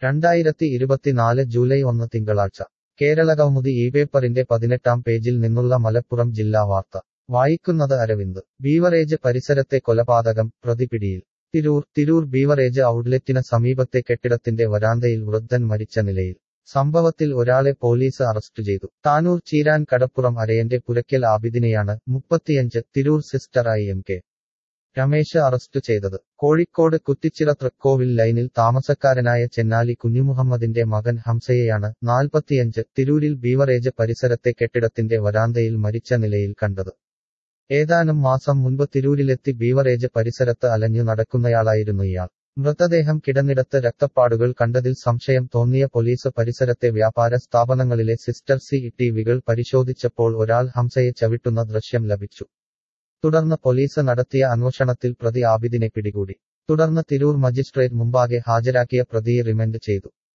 രണ്ടായിരത്തി ഇരുപത്തിനാല് ജൂലൈ ഒന്ന് തിങ്കളാഴ്ച കേരളകൗമുദി ഈ പേപ്പറിന്റെ പതിനെട്ടാം പേജിൽ നിന്നുള്ള മലപ്പുറം ജില്ലാ വാർത്ത വായിക്കുന്നത് അരവിന്ദ് ബീവറേജ് പരിസരത്തെ കൊലപാതകം പ്രതി പിടിയിൽ തിരൂർ തിരൂർ ബീവറേജ് ഔട്ട്ലെറ്റിന് സമീപത്തെ കെട്ടിടത്തിന്റെ വരാന്തയിൽ വൃദ്ധൻ മരിച്ച നിലയിൽ സംഭവത്തിൽ ഒരാളെ പോലീസ് അറസ്റ്റ് ചെയ്തു താനൂർ ചീരാൻ കടപ്പുറം അരയന്റെ പുരയ്ക്കൽ ആബിദിനെയാണ് മുപ്പത്തിയഞ്ച് തിരൂർ സിസ്റ്ററായി എം കെ രമേശ് അറസ്റ്റ് ചെയ്തത് കോഴിക്കോട് കുറ്റിച്ചിറ തൃക്കോവിൽ ലൈനിൽ താമസക്കാരനായ ചെന്നാലി കുഞ്ഞുമുഹമ്മദിന്റെ മകൻ ഹംസയെയാണ് നാൽപ്പത്തിയഞ്ച് തിരൂരിൽ ബീവറേജ് പരിസരത്തെ കെട്ടിടത്തിന്റെ വരാന്തയിൽ മരിച്ച നിലയിൽ കണ്ടത് ഏതാനും മാസം മുൻപ് തിരൂരിലെത്തി ബീവറേജ് പരിസരത്ത് അലഞ്ഞു നടക്കുന്നയാളായിരുന്നു ഇയാൾ മൃതദേഹം കിടന്നിടത്ത് രക്തപ്പാടുകൾ കണ്ടതിൽ സംശയം തോന്നിയ പോലീസ് പരിസരത്തെ വ്യാപാര സ്ഥാപനങ്ങളിലെ സിസ്റ്റർ സി ടിവികൾ പരിശോധിച്ചപ്പോൾ ഒരാൾ ഹംസയെ ചവിട്ടുന്ന ദൃശ്യം ലഭിച്ചു തുടർന്ന് പോലീസ് നടത്തിയ അന്വേഷണത്തിൽ പ്രതി ആബിദിനെ പിടികൂടി തുടർന്ന് തിരൂർ മജിസ്ട്രേറ്റ് മുമ്പാകെ ഹാജരാക്കിയ പ്രതിയെ റിമൻഡ് ചെയ്തു